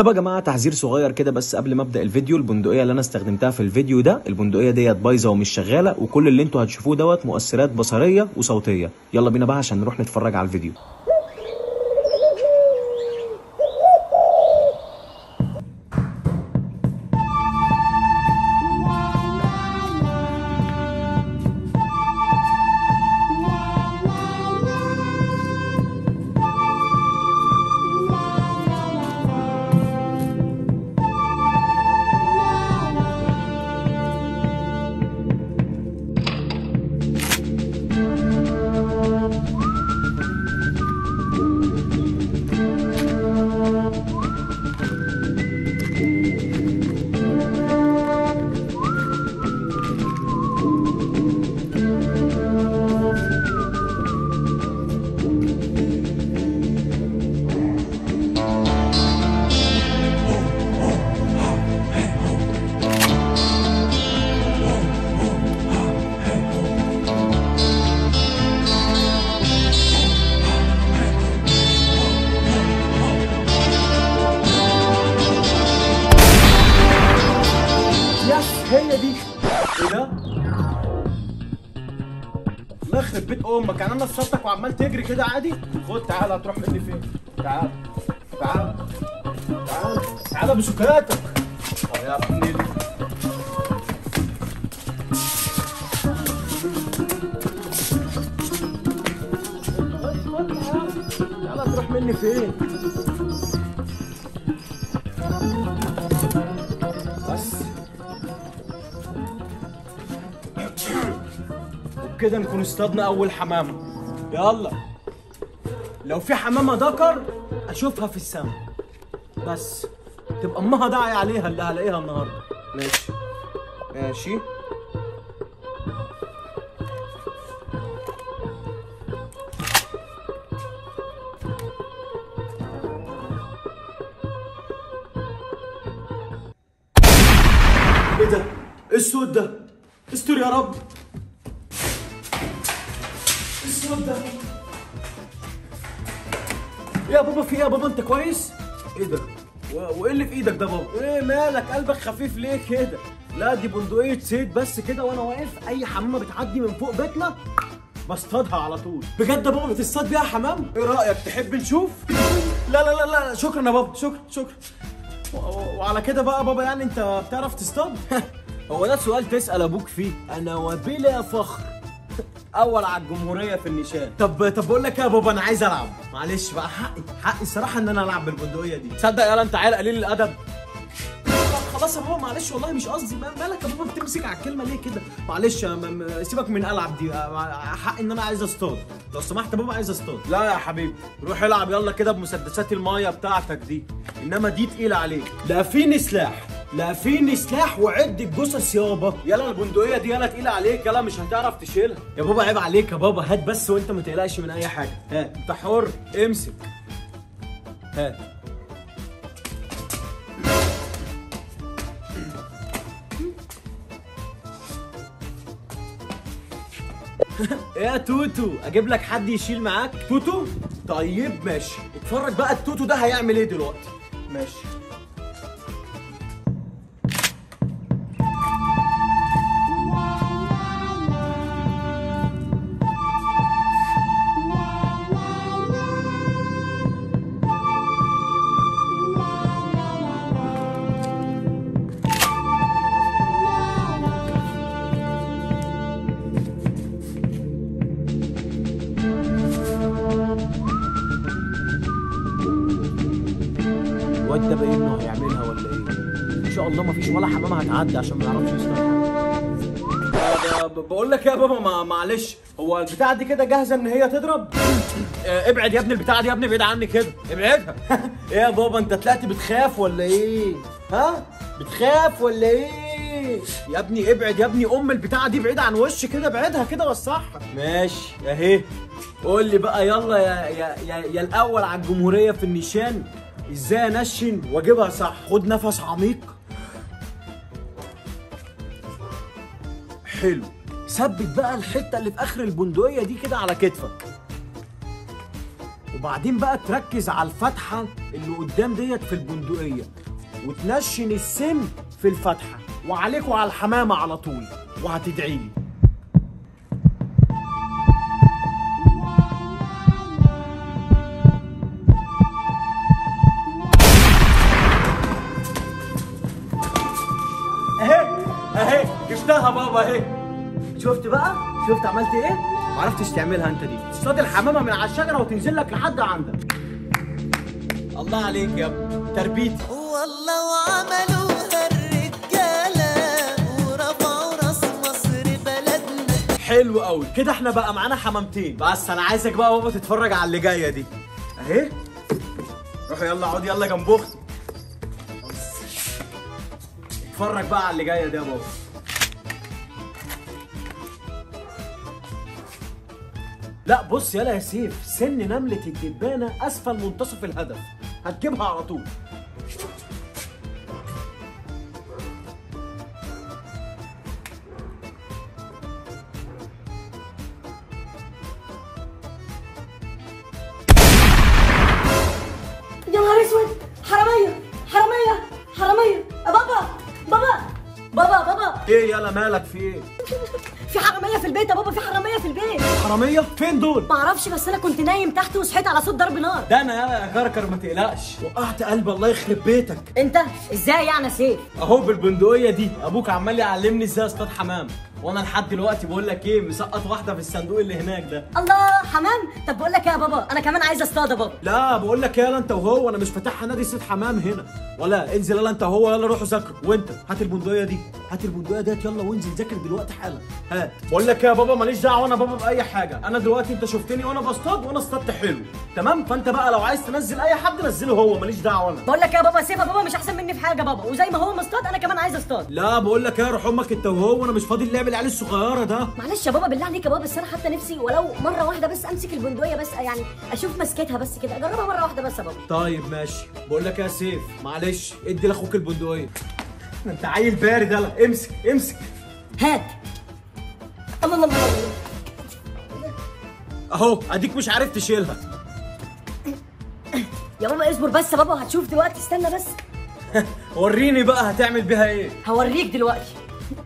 طب يا جماعه تحذير صغير كده بس قبل ما ابدا الفيديو البندقيه اللي انا استخدمتها في الفيديو ده البندقيه ديت بايظه ومش شغاله وكل اللي انتوا هتشوفوه دوت مؤثرات بصريه وصوتيه يلا بينا بقى عشان نروح نتفرج على الفيديو يس هي دي ايه ده؟ الله يخرب بيت امك يعني انا صورتك وعمال تجري كده عادي خد تعالى هتروح مني فين؟ تعالى تعالى تعالى تعالى بسكاتك اه يا ابني ال- تعالى تروح مني فين؟ بس وبكده نكون اصطادنا اول حمامه يلا لو في حمامه ذكر اشوفها في السماء بس تبقى امها داعي عليها اللي هلاقيها النهارده ماشي ماشي ايه ده؟ ايه الصوت ده؟ استر يا رب ايه الصوت ده؟ إيه يا بابا في ايه يا بابا انت كويس؟ ايه ده؟ و- وايه اللي في ايدك ده بابا؟ ايه مالك قلبك خفيف ليه كده؟ لا دي بندقية صيد بس كده وانا واقف اي حمامة بتعدي من فوق بيتنا بصطادها على طول بجد يا بابا بتصطاد بيها حمام؟ ايه رأيك تحب نشوف؟ لا لا لا لا شكرا يا بابا شكرا شكرا و- و- وعلى كده بقى بابا يعني انت بتعرف تصطاد؟ هو ده سؤال تسأل ابوك فيه انا وبلا فخر اول على الجمهوريه في النشان طب طب بقول لك إيه يا بابا انا عايز العب معلش بقى حقي حقي الصراحه ان انا العب بالبندقيه دي تصدق يالا انت عيل قليل الادب طب خلاص يا بابا معلش والله مش قصدي ما- مالك يا بابا بتمسك على الكلمه ليه كده معلش م- م- سيبك من العب دي حقي ان انا عايز اصطاد لو سمحت يا بابا عايز اصطاد لا يا حبيبي روح العب يلا كده بمسدسات المايه بتاعتك دي انما دي تقيله عليك لا فيني سلاح لا فيني سلاح وعد الجثث يابا يلا البندقيه دي يلا تقيله عليك يلا مش هتعرف تشيلها يا بابا عيب عليك يا بابا هات بس وانت ما تقلقش من اي حاجه هات انت حر امسك هات ايه يا توتو اجيب لك حد يشيل معاك توتو طيب ماشي اتفرج بقى التوتو ده هيعمل ايه دلوقتي ماشي الواد ده باين انه هيعملها ولا ايه؟ ان شاء الله ما فيش ولا حمامه هتعدي عشان ما يعرفش يستنى بقول لك يا بابا ما معلش هو البتاعه دي كده جاهزه ان هي تضرب آه، ابعد يا ابني البتاعه دي يا ابني بعيد عني كده ابعدها ايه يا بابا انت طلعت بتخاف ولا ايه ها بتخاف ولا ايه يا ابني ابعد يا ابني ام البتاعه دي بعيد عن وشي كده ابعدها كده والصح ماشي اهي قول لي بقى يلا يا يا يا, يا الاول على الجمهوريه في النيشان ازاي انشن واجيبها صح خد نفس عميق حلو ثبت بقى الحته اللي في اخر البندقيه دي كده على كتفك وبعدين بقى تركز على الفتحه اللي قدام ديت في البندقيه وتنشن السم في الفتحه وعليكوا على الحمامه على طول وهتدعي لي اهي اهي جبتها بابا اهي شفت بقى شفت عملت ايه ما عرفتش تعملها انت دي تصطاد الحمامه من على الشجره وتنزل لك لحد عندك الله عليك يا ابني تربيتي والله وعملوها الرجالة ورفعوا راس مصر بلدنا حلو قوي كده احنا بقى معانا حمامتين بس انا عايزك بقى بابا تتفرج على اللي جايه دي اهي روح يلا اقعد يلا جنب اختي اتفرج بقى على اللي جايه دي يا بابا لا بص يلا يا سيف سن نملة الدبانة أسفل منتصف الهدف هتجيبها على طول يا نهار اسود حراميه حراميه حراميه بابا بابا بابا بابا ايه يلا مالك في ايه في حراميه في البيت يا بابا في حراميه في البيت حرامية فين دول ما اعرفش بس انا كنت نايم تحت وصحيت على صوت ضرب نار ده انا يلا يا كركر ما تقلقش وقعت قلب الله يخرب بيتك انت ازاي يعني يا سيف اهو بالبندقيه دي ابوك عمال يعلمني ازاي اصطاد حمام وانا لحد دلوقتي بقول لك ايه مسقط واحده في الصندوق اللي هناك ده الله حمام طب بقول لك إيه يا بابا انا كمان عايز اصطاد يا بابا لا بقول لك يلا انت وهو انا مش فاتحها نادي صيد حمام هنا ولا انزل يلا انت وهو يلا روحوا ذاكروا وانت هات البندقيه دي هات البندقيه ديت يلا وانزل ذاكر دلوقتي حالا هات بقول لك يا بابا ماليش دعوه انا بابا باي حاجه انا دلوقتي انت شفتني وانا بصطاد وانا اصطادت حلو تمام فانت بقى لو عايز تنزل اي حد نزله هو ماليش دعوه انا بقول لك إيه يا بابا سيف يا بابا مش احسن مني في حاجه بابا وزي ما هو مصطاد انا كمان عايز اصطاد لا بقول لك يا روح امك انت وهو انا مش فاضي اللعب العيال الصغيره ده معلش يا بابا بالله عليك يا بابا بس انا حتى نفسي ولو مره واحده بس امسك البندقيه بس يعني اشوف مسكتها بس كده اجربها مره واحده بس يا بابا طيب ماشي بقول لك يا سيف معلش ادي لاخوك البندقيه انت عيل بارد يلا امسك امسك هات الله الله الله الله اهو اديك مش عارف تشيلها يا بابا اصبر بس يا بابا وهتشوف دلوقتي استنى بس وريني بقى هتعمل بيها ايه هوريك دلوقتي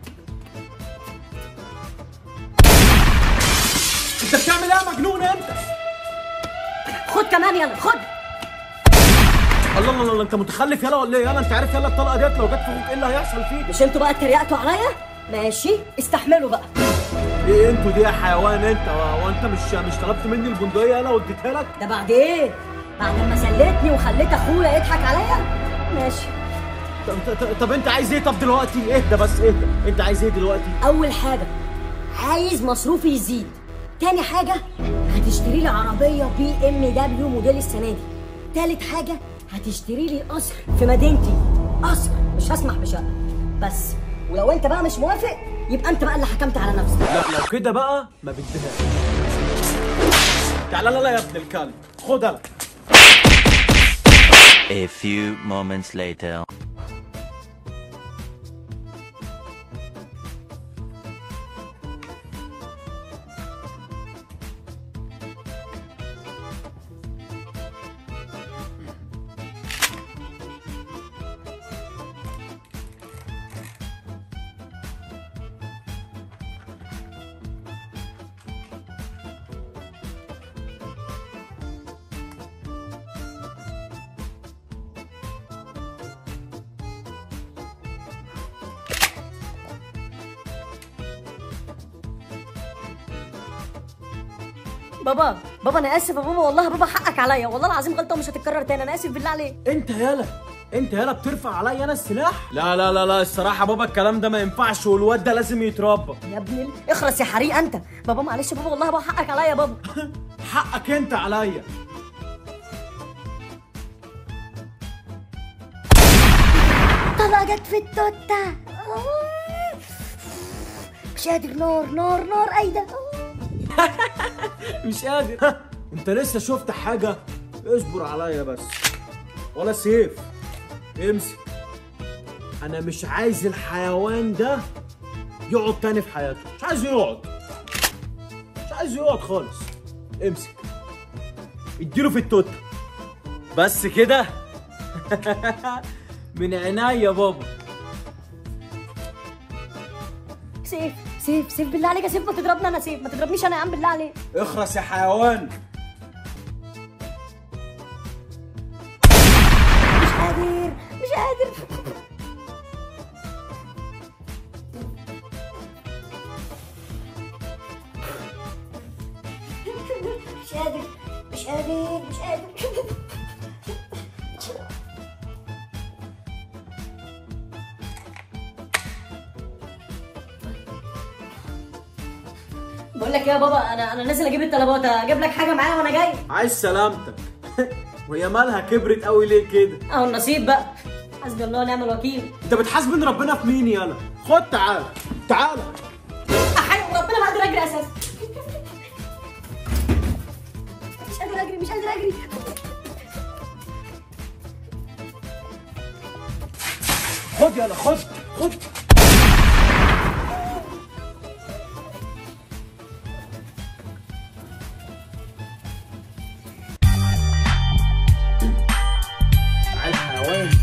انت بتعمل ايه يا مجنون انت خد كمان يلا خد الله الله الله انت متخلف يلا ولا ايه يلا انت عارف يلا الطلقه ديت لو جت في اخوك ايه اللي هيحصل فيك مش انتوا بقى اتريقتوا عليا ماشي استحملوا بقى ايه انتوا دي يا حيوان انت هو انت مش مش طلبت مني البندقيه يلا واديتها لك ده بعد ايه بعد ما سلتني وخليت اخويا يضحك عليا ماشي طب, طب, طب انت عايز ايه طب دلوقتي اهدى بس اهدى انت عايز ايه دلوقتي اول حاجه عايز مصروفي يزيد تاني حاجه هتشتري لي عربيه بي ام دبليو موديل السنه دي تالت حاجه هتشتري لي قصر في مدينتي قصر مش هسمح بشقه بس ولو انت بقى مش موافق يبقى انت بقى اللي حكمت على نفسك لا لو كده بقى ما بديهاش تعالى لا لا يا ابن الكلب خد انا A few moments later. بابا بابا انا اسف يا بابا والله يا بابا حقك عليا والله العظيم غلطه ومش هتتكرر تاني انا اسف بالله عليك انت يالا انت يالا بترفع عليا انا السلاح لا لا لا لا الصراحه بابا الكلام ده ما ينفعش والواد ده لازم يتربى يا ابن ال... اخرس يا حريق انت بابا معلش يا بابا والله يا بابا حقك عليا يا بابا حقك انت عليا طلع جت في التوتة مش قادر نار نار نار ايده مش قادر ها، انت لسه شفت حاجه اصبر عليا بس ولا سيف امسك انا مش عايز الحيوان ده يقعد تاني في حياته مش عايزه يقعد مش عايزه يقعد خالص امسك اديله في التوت بس كده من عينيا يا بابا سيف سيف سيف بالله عليك يا سيف ما تضربني انا سيف ما تضربنيش انا يا عم بالله عليك اخرس يا حيوان مش قادر مش قادر مش قادر مش قادر مش قادر بقول لك إيه يا بابا انا انا نازل اجيب الطلبات اجيب لك حاجه معايا وانا جاي عايز سلامتك وهي مالها كبرت قوي ليه كده اهو النصيب بقى حسبي الله ونعم الوكيل انت بتحاسبن ربنا في مين يالا خد تعال تعال احيي ربنا ما قادر اجري اساسا مش قادر اجري مش قادر اجري خد يالا خد خد تعال حيوان